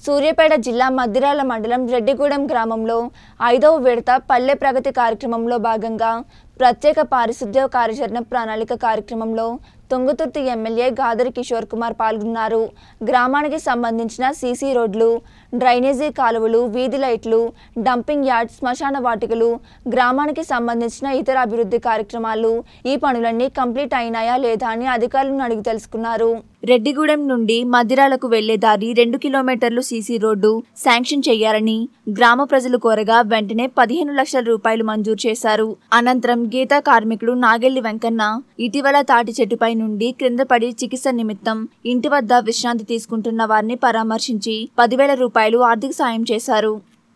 సూర్యాపేట జిల్లా మద్దిరాల మండలం రెడ్డిగూడెం గ్రామంలో ఐదవ విడత పల్లె ప్రగతి కార్యక్రమంలో భాగంగా ప్రత్యేక పారిశుద్ధ్య కార్యాచరణ ప్రణాళిక కార్యక్రమంలో తుంగతుర్తి ఎమ్మెల్యే గాదరి కిషోర్ కుమార్ పాల్గొన్నారు గ్రామానికి సంబంధించిన సీసీ రోడ్లు డ్రైనేజీ కాలువలు వీధి లైట్లు డంపింగ్ యార్డ్ శ్మశాన వాటికలు గ్రామానికి సంబంధించిన ఇతర అభివృద్ధి కార్యక్రమాలు ఈ పనులన్నీ కంప్లీట్ అయినాయా లేదా అని అధికారులను అడిగి తెలుసుకున్నారు రెడ్డిగూడెం నుండి మదిరాలకు వెళ్లే దారి రెండు కిలోమీటర్లు సీసీ రోడ్డు శాంక్షన్ చేయాలని గ్రామ ప్రజలు కోరగా వెంటనే పదిహేను లక్షల రూపాయలు మంజూరు చేశారు అనంతరం గీతా కార్మికుడు నాగెల్లి వెంకన్న ఇటీవల తాటి చెట్టుపై నుండి క్రింద పడి చికిత్స నిమిత్తం ఇంటి వద్ద విశ్రాంతి తీసుకుంటున్న వారిని పరామర్శించి పదివేల రూపాయలు ఆర్థిక సాయం చేశారు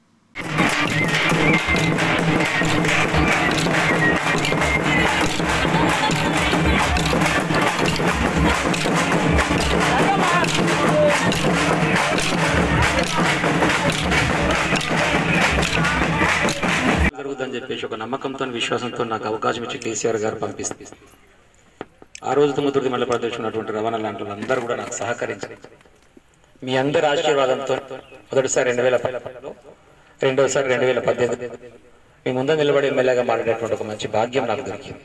జరుగుతుందని చెప్పేసి ఒక నమ్మకంతో విశ్వాసంతో నాకు అవకాశం ఇచ్చి కేసీఆర్ గారు పంపిస్తే ఆ రోజు తుంగతుర్తి మల్ల ప్రదేశ్ ఉన్నటువంటి రవాణా లాంటి వాళ్ళందరూ కూడా నాకు సహకరించారు మీ అందరి ఆశీర్వాదంతో మొదటిసారి రెండు వేల పదహారులో రెండోసారి రెండు వేల పద్దెనిమిది మీ ముందు నిలబడి ఎమ్మెల్యేగా మాట్లాడేటువంటి ఒక మంచి భాగ్యం నాకు దొరికింది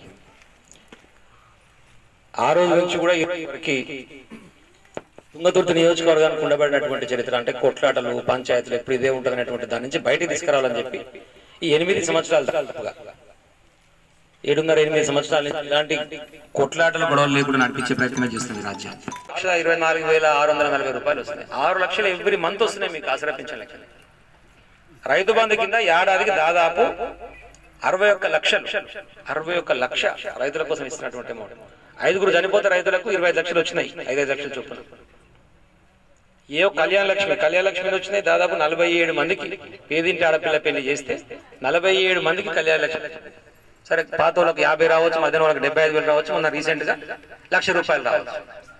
ఆ రోజు నుంచి కూడా ఈ రోజు వరకు తుంగతుర్తి నియోజకవర్గానికి ఉండబడినటువంటి చరిత్ర అంటే కొట్లాటలు పంచాయతీలు ఎప్పుడు ఇదే ఉంటుంది అనేటువంటి దాని నుంచి బయటికి తీసుకురావాలని చెప్పి ఈ ఎనిమిది సంవత్సరాలు తప్పుగా ఏడున్నర ఎనిమిది సంవత్సరాల నుంచి ఇలాంటి కొట్లాటలు గొడవలు లేకుండా నడిపించే ప్రయత్నం చేస్తుంది రాజ్యాన్ని లక్ష ఇరవై నాలుగు వేల ఆరు వందల నలభై రూపాయలు వస్తున్నాయి ఆరు లక్షలు ఎవ్రీ మంత్ వస్తున్నాయి మీకు ఆసరా పింఛన్ లెక్కన రైతు బంధు కింద ఏడాదికి దాదాపు అరవై ఒక్క లక్షలు అరవై ఒక్క లక్ష రైతుల కోసం ఇస్తున్నటువంటి అమౌంట్ ఐదుగురు చనిపోతే రైతులకు ఇరవై ఐదు లక్షలు వచ్చినాయి ఐదైదు లక్షలు చొప్పున ఏ ఒక్క కళ్యాణ లక్ష్మి కళ్యాణ లక్ష్మి వచ్చినాయి దాదాపు నలభై ఏడు మందికి పేదింటి ఆడపిల్ల పెళ్లి చేస్తే నలభై ఏడు మందికి కళ్యాణ లక్ష్మి సరే పాత వాళ్ళకి యాభై రావచ్చు మధ్యాహ్నం వాళ్ళకి డెబ్బై ఐదు వేలు రావచ్చు మొన్న రీసెంట్ గా లక్ష రూపాయలు రావచ్చు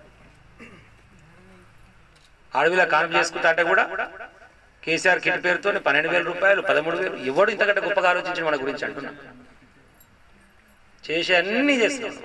అడవిలో కాన్పు చేసుకుంటా అంటే కూడా కేసీఆర్ కిట్ పేరుతో పన్నెండు వేల రూపాయలు పదమూడు వేలు ఎవడు ఇంతకంటే గొప్పగా ఆలోచించిన మన గురించి అంటున్నా చేసి అన్ని చేస్తున్నాం